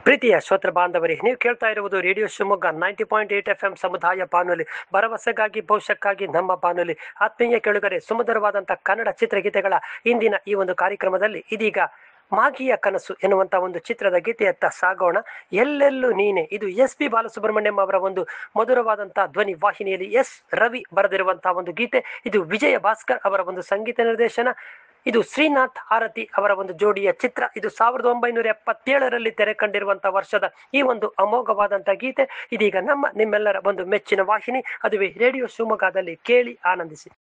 ಪ್ರೀತಿಯ ಶ್ರೋತೃ ಬಾಂಧವರೇ ನೀವು ಕೇಳ್ತಾ ಇರುವುದು radio Shivamogga ninety point eight F M ಸಮುದಾಯ ಬಾನುಲಿ ಭರವಸೆಗಾಗಿ ಭವಿಷ್ಯಕ್ಕಾಗಿ ನಮ್ಮ ಬಾನುಲಿ ಆತ್ಮೀಯ ಕೆಳುಗರೆ ಸುಮಧುರವಾದಂಥ ಕನ್ನಡ ಚಿತ್ರಗೀತೆಗಳ ಇಂದಿನ ಈ ಒಂದು ಕಾರ್ಯಕ್ರಮದಲ್ಲಿ ಇದೀಗ ಮಾಗಿಯ ಕನಸು ಎನ್ನುವಂಥ ಒಂದು ಚಿತ್ರದ ಗೀತೆಯತ್ತ ಸಾಗೋಣ ಎಲ್ಲೆಲ್ಲೂ ನೀನೆ ಇದು ಎಸ್ ಪಿ ಬಾಲಸುಬ್ರಹ್ಮಣ್ಯಂ ಅವರ ಒಂದು ಮಧುರವಾದಂತಹ ಧ್ವನಿ ವಾಹಿನಿಯಲ್ಲಿ ಎಸ್ ರವಿ ಬರೆದಿರುವಂತಹ ಒಂದು ಗೀತೆ ಇದು ವಿಜಯ ಭಾಸ್ಕರ್ ಅವರ ಒಂದು ಸಂಗೀತ ನಿರ್ದೇಶನ ಇದು ಶ್ರೀನಾಥ್ ಆರತಿ ಅವರ ಒಂದು ಜೋಡಿಯ ಚಿತ್ರ ಇದು ಸಾವಿರದ ಒಂಬೈನೂರ ಎಪ್ಪತ್ತೇಳರಲ್ಲಿ ತೆರೆ ಕಂಡಿರುವಂತಹ ವರ್ಷದ ಈ ಒಂದು ಅಮೋಘವಾದಂತಹ ಗೀತೆ ಇದೀಗ ನಮ್ಮ ನಿಮ್ಮೆಲ್ಲರ ಒಂದು ಮೆಚ್ಚಿನ ವಾಹಿನಿ ಅದುವೇ ರೇಡಿಯೋ ಶಿವಮೊಗ್ಗದಲ್ಲಿ ಕೇಳಿ ಆನಂದಿಸಿ